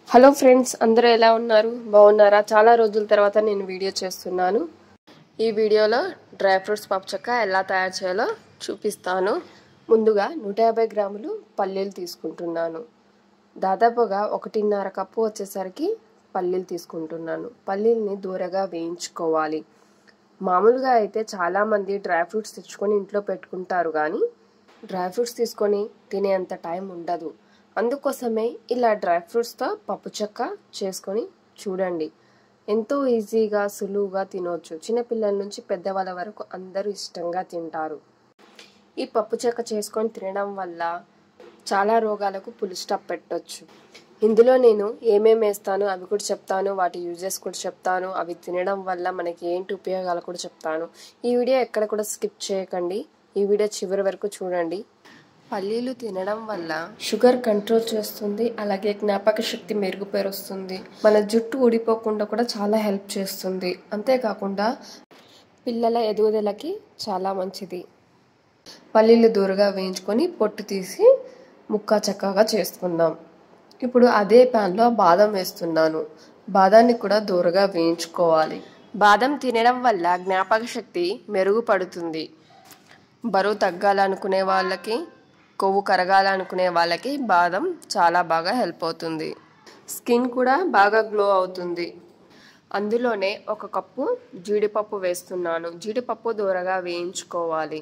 hello friends అందరూ ఎలా ఉన్నారు బాగున్నారా చాలా రోజుల తర్వాత నేను వీడియో చేస్తున్నాను ఈ వీడియోలో డ్రై ఫ్రూట్స్ పప్పుచక్క ఎలా తయారు చేయాలో చూపిస్తాను ముందుగా నూట యాభై గ్రాములు పల్లీలు తీసుకుంటున్నాను దాదాపుగా ఒకటిన్నర కప్పు వచ్చేసరికి పల్లీలు తీసుకుంటున్నాను పల్లీల్ని దూరగా వేయించుకోవాలి మామూలుగా అయితే చాలామంది డ్రై ఫ్రూట్స్ తెచ్చుకొని ఇంట్లో పెట్టుకుంటారు కానీ డ్రై ఫ్రూట్స్ తీసుకొని తినేంత టైం ఉండదు అందుకోసమే ఇలా డ్రై ఫ్రూట్స్తో పప్పు చెక్క చేసుకొని చూడండి ఎంతో ఈజీగా సులువుగా తినవచ్చు చిన్నపిల్లల నుంచి పెద్దవాళ్ళ వరకు అందరూ ఇష్టంగా తింటారు ఈ పప్పు చెక్క చేసుకొని తినడం వల్ల చాలా రోగాలకు పులి స్టాప్ పెట్టొచ్చు ఇందులో నేను ఏమేమి వేస్తాను అవి కూడా చెప్తాను వాటి యూజెస్ కూడా చెప్తాను అవి తినడం వల్ల మనకి ఏంటి ఉపయోగాలు కూడా చెప్తాను ఈ వీడియో ఎక్కడ కూడా స్కిప్ చేయకండి ఈ వీడియో చివరి వరకు చూడండి పల్లీలు తినడం వల్ల షుగర్ కంట్రోల్ చేస్తుంది అలాగే జ్ఞాపక శక్తి మెరుగుపరుస్తుంది మన జుట్టు ఊడిపోకుండా కూడా చాలా హెల్ప్ చేస్తుంది అంతేకాకుండా పిల్లల ఎదుగుదలకి చాలా మంచిది పల్లీలు దూరగా వేయించుకొని పొట్టు తీసి ముక్క చక్కగా చేసుకుందాం ఇప్పుడు అదే ప్యాన్లో బాదం వేస్తున్నాను బాదాన్ని కూడా దూరగా వేయించుకోవాలి బాదం తినడం వల్ల జ్ఞాపక శక్తి మెరుగుపడుతుంది బరువు తగ్గాలనుకునే వాళ్ళకి కొవ్వు కరగాలనుకునే వాళ్ళకి బాదం చాలా బాగా హెల్ప్ అవుతుంది స్కిన్ కూడా బాగా గ్లో అవుతుంది అందులోనే ఒక కప్పు జీడిపప్పు వేస్తున్నాను జీడిపప్పు దూరగా వేయించుకోవాలి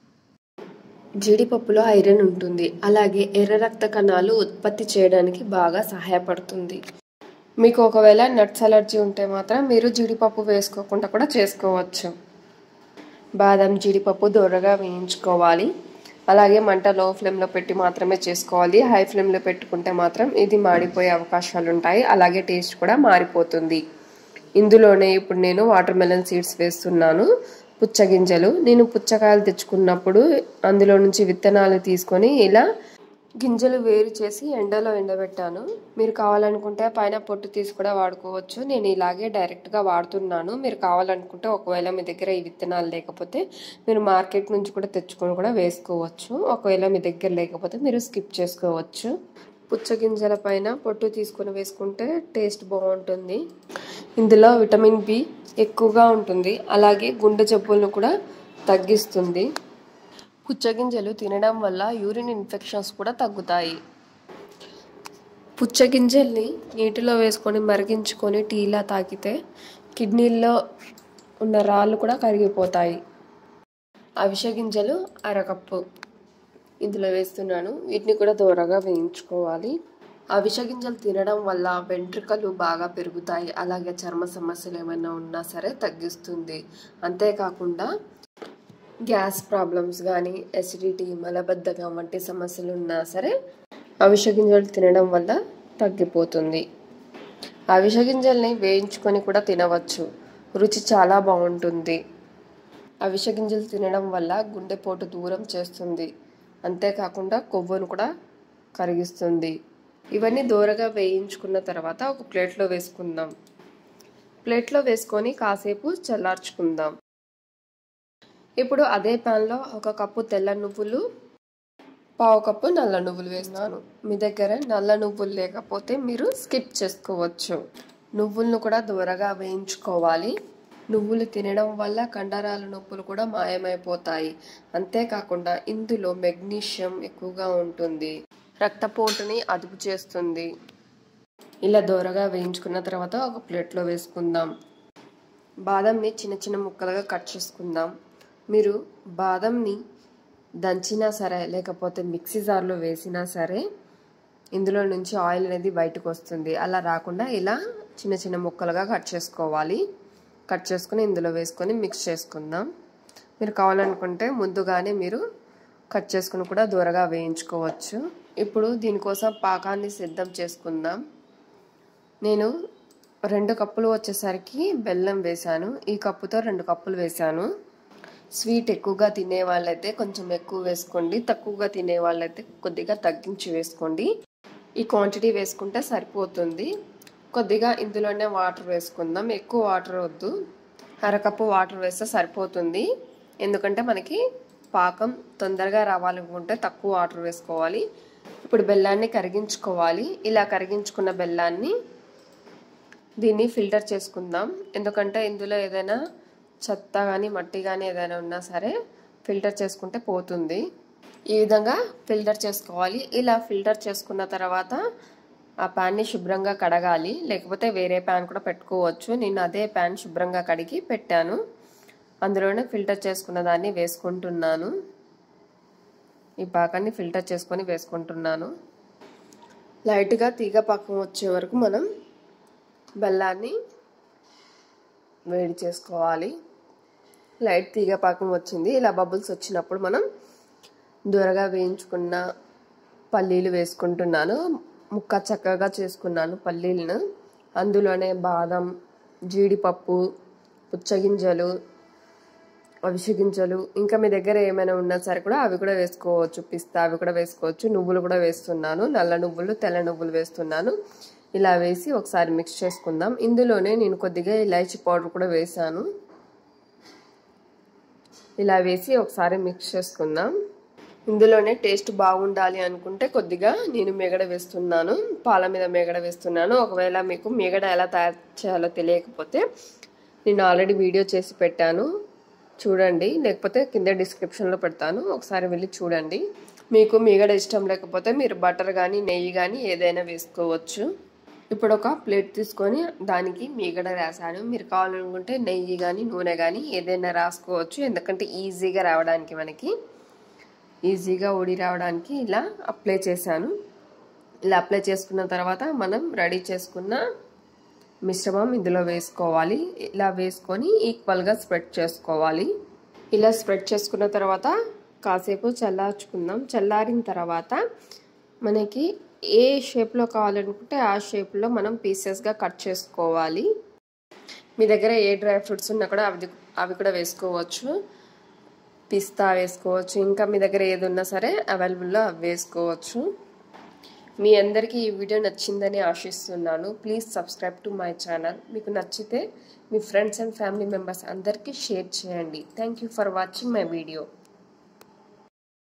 జీడిపప్పులో ఐరన్ ఉంటుంది అలాగే ఎర్ర రక్త కణాలు ఉత్పత్తి చేయడానికి బాగా సహాయపడుతుంది మీకు ఒకవేళ నట్స్ అలర్జీ ఉంటే మాత్రం మీరు జీడిపప్పు వేసుకోకుండా కూడా చేసుకోవచ్చు బాదం జీడిపప్పు దూరగా వేయించుకోవాలి అలాగే మంట లో ఫ్లేమ్లో పెట్టి మాత్రమే చేసుకోవాలి హై ఫ్లేమ్లో పెట్టుకుంటే మాత్రం ఇది మాడిపోయే అవకాశాలు ఉంటాయి అలాగే టేస్ట్ కూడా మారిపోతుంది ఇందులోనే ఇప్పుడు నేను వాటర్ మెలన్ సీడ్స్ వేస్తున్నాను పుచ్చగింజలు నేను పుచ్చకాయలు తెచ్చుకున్నప్పుడు అందులో నుంచి విత్తనాలు తీసుకొని ఇలా గింజలు వేరు చేసి ఎండలో ఎండబెట్టాను మీరు కావాలనుకుంటే పైన పొట్టు తీసి కూడా వాడుకోవచ్చు నేను ఇలాగే డైరెక్ట్గా వాడుతున్నాను మీరు కావాలనుకుంటే ఒకవేళ మీ దగ్గర ఈ విత్తనాలు లేకపోతే మీరు మార్కెట్ నుంచి కూడా తెచ్చుకొని కూడా వేసుకోవచ్చు ఒకవేళ మీ దగ్గర లేకపోతే మీరు స్కిప్ చేసుకోవచ్చు పుచ్చగింజల పైన పొట్టు తీసుకొని వేసుకుంటే టేస్ట్ బాగుంటుంది ఇందులో విటమిన్ బి ఎక్కువగా ఉంటుంది అలాగే గుండె జబ్బులను కూడా తగ్గిస్తుంది పుచ్చగింజలు తినడం వల్ల యూరిన్ ఇన్ఫెక్షన్స్ కూడా తగ్గుతాయి పుచ్చగింజల్ని నీటిలో వేసుకొని మరిగించుకొని టీలా తాగితే కిడ్నీల్లో ఉన్న రాళ్ళు కూడా కరిగిపోతాయి అవిసె గింజలు అరకప్పు ఇందులో వేస్తున్నాను వీటిని కూడా దూరగా వేయించుకోవాలి అవిసె గింజలు తినడం వల్ల వెంట్రుకలు బాగా పెరుగుతాయి అలాగే చర్మ సమస్యలు ఏమైనా ఉన్నా సరే తగ్గిస్తుంది అంతేకాకుండా గ్యాస్ ప్రాబ్లమ్స్ కానీ ఎసిడిటీ మలబద్ధకం వంటి సమస్యలు ఉన్నా సరే అవిసె గింజలు తినడం వల్ల తగ్గిపోతుంది అవిసె గింజల్ని వేయించుకొని కూడా తినవచ్చు రుచి చాలా బాగుంటుంది అవిసె గింజలు తినడం వల్ల గుండెపోటు దూరం చేస్తుంది అంతేకాకుండా కొవ్వును కూడా కరిగిస్తుంది ఇవన్నీ దూరగా వేయించుకున్న తర్వాత ఒక ప్లేట్లో వేసుకుందాం ప్లేట్లో వేసుకొని కాసేపు చల్లార్చుకుందాం ఇప్పుడు అదే ప్యాన్లో ఒక కప్పు తెల్ల నువ్వులు పావు కప్పు నల్ల నువ్వులు వేసినాను మీ దగ్గర నల్ల నువ్వులు లేకపోతే మీరు స్కిప్ చేసుకోవచ్చు నువ్వులను కూడా దూరగా వేయించుకోవాలి నువ్వులు తినడం వల్ల కండరాల నొప్పులు కూడా మాయమైపోతాయి అంతేకాకుండా ఇందులో మెగ్నీషియం ఎక్కువగా ఉంటుంది రక్తపోటుని అదుపు చేస్తుంది ఇలా దూరగా వేయించుకున్న తర్వాత ఒక ప్లేట్లో వేసుకుందాం బాదంని చిన్న చిన్న ముక్కలుగా కట్ చేసుకుందాం మీరు బాదంని దంచినా సరే లేకపోతే మిక్సీ జార్లో వేసినా సరే ఇందులో నుంచి ఆయిల్ అనేది బయటకు వస్తుంది అలా రాకుండా ఇలా చిన్న చిన్న ముక్కలుగా కట్ చేసుకోవాలి కట్ చేసుకుని ఇందులో వేసుకొని మిక్స్ చేసుకుందాం మీరు కావాలనుకుంటే ముందుగానే మీరు కట్ చేసుకుని కూడా దూరగా వేయించుకోవచ్చు ఇప్పుడు దీనికోసం పాకాన్ని సిద్ధం చేసుకుందాం నేను రెండు కప్పులు వచ్చేసరికి బెల్లం వేశాను ఈ కప్పుతో రెండు కప్పులు వేశాను స్వీట్ ఎక్కువగా తినే వాళ్ళైతే కొంచెం ఎక్కువ వేసుకోండి తక్కువగా తినే వాళ్ళైతే కొద్దిగా తగ్గించి వేసుకోండి ఈ క్వాంటిటీ వేసుకుంటే సరిపోతుంది కొద్దిగా ఇందులోనే వాటర్ వేసుకుందాం ఎక్కువ వాటర్ వద్దు అరకప్పు వాటర్ వేస్తే సరిపోతుంది ఎందుకంటే మనకి పాకం తొందరగా రావాలనుకుంటే తక్కువ వాటర్ వేసుకోవాలి ఇప్పుడు బెల్లాన్ని కరిగించుకోవాలి ఇలా కరిగించుకున్న బెల్లాన్ని దీన్ని ఫిల్టర్ చేసుకుందాం ఎందుకంటే ఇందులో ఏదైనా చెత్త కానీ మట్టి కానీ ఏదైనా ఉన్నా సరే ఫిల్టర్ చేసుకుంటే పోతుంది ఈ విధంగా ఫిల్టర్ చేసుకోవాలి ఇలా ఫిల్టర్ చేసుకున్న తర్వాత ఆ ప్యాన్ని శుభ్రంగా కడగాలి లేకపోతే వేరే ప్యాన్ కూడా పెట్టుకోవచ్చు నేను అదే ప్యాన్ శుభ్రంగా కడిగి పెట్టాను అందులోనే ఫిల్టర్ చేసుకున్న దాన్ని వేసుకుంటున్నాను ఈ పాకాన్ని ఫిల్టర్ చేసుకొని వేసుకుంటున్నాను లైట్గా తీగ పాకం వచ్చే వరకు మనం బెల్లాన్ని వేడి చేసుకోవాలి లైట్ తీగ పాకం వచ్చింది ఇలా బబుల్స్ వచ్చినప్పుడు మనం దూరగా వేయించుకున్న పల్లీలు వేసుకుంటున్నాను ముక్క చక్కగా చేసుకున్నాను పల్లీలను అందులోనే బాదం జీడిపప్పు పుచ్చగింజలు అవిసె గింజలు ఇంకా మీ దగ్గర ఏమైనా ఉన్నా సరే కూడా అవి కూడా వేసుకోవచ్చు పిస్తా అవి కూడా వేసుకోవచ్చు నువ్వులు కూడా వేస్తున్నాను నల్ల నువ్వులు తెల్ల నువ్వులు వేస్తున్నాను ఇలా వేసి ఒకసారి మిక్స్ చేసుకుందాం ఇందులోనే నేను కొద్దిగా ఇలాచీ పౌడర్ కూడా వేసాను ఇలా వేసి ఒకసారి మిక్స్ చేసుకుందాం ఇందులోనే టేస్ట్ బాగుండాలి అనుకుంటే కొద్దిగా నేను మేగడ వేస్తున్నాను పాల మీద మేగడ వేస్తున్నాను ఒకవేళ మీకు మేగడ ఎలా తయారు చేయాలో తెలియకపోతే నేను ఆల్రెడీ వీడియో చేసి పెట్టాను చూడండి లేకపోతే కింద డిస్క్రిప్షన్లో పెడతాను ఒకసారి వెళ్ళి చూడండి మీకు మీగడ ఇష్టం లేకపోతే మీరు బటర్ కానీ నెయ్యి కానీ ఏదైనా వేసుకోవచ్చు ఇప్పుడు ఒక ప్లేట్ తీసుకొని దానికి మీగడ రాసాను మీరు కావాలనుకుంటే నెయ్యి కానీ నూనె కానీ ఏదైనా రాసుకోవచ్చు ఎందుకంటే ఈజీగా రావడానికి మనకి ఈజీగా ఉడి రావడానికి ఇలా అప్లై చేశాను ఇలా అప్లై చేసుకున్న తర్వాత మనం రెడీ చేసుకున్న మిశ్రమం ఇందులో వేసుకోవాలి ఇలా వేసుకొని ఈక్వల్గా స్ప్రెడ్ చేసుకోవాలి ఇలా స్ప్రెడ్ చేసుకున్న తర్వాత కాసేపు చల్లార్చుకుందాం చల్లారిన తర్వాత మనకి ఏ షేప్లో కావాలనుకుంటే ఆ షేప్లో మనం పీసెస్గా కట్ చేసుకోవాలి మీ దగ్గర ఏ డ్రై ఫ్రూట్స్ ఉన్నా కూడా అవి అవి కూడా వేసుకోవచ్చు పిస్తా వేసుకోవచ్చు ఇంకా మీ దగ్గర ఏది ఉన్నా సరే అవైలబుల్లో అవి వేసుకోవచ్చు మీ అందరికీ ఈ వీడియో నచ్చిందని ఆశిస్తున్నాను please subscribe to my channel మీకు నచ్చితే మీ ఫ్రెండ్స్ అండ్ ఫ్యామిలీ మెంబర్స్ అందరికీ షేర్ చేయండి thank you for watching my video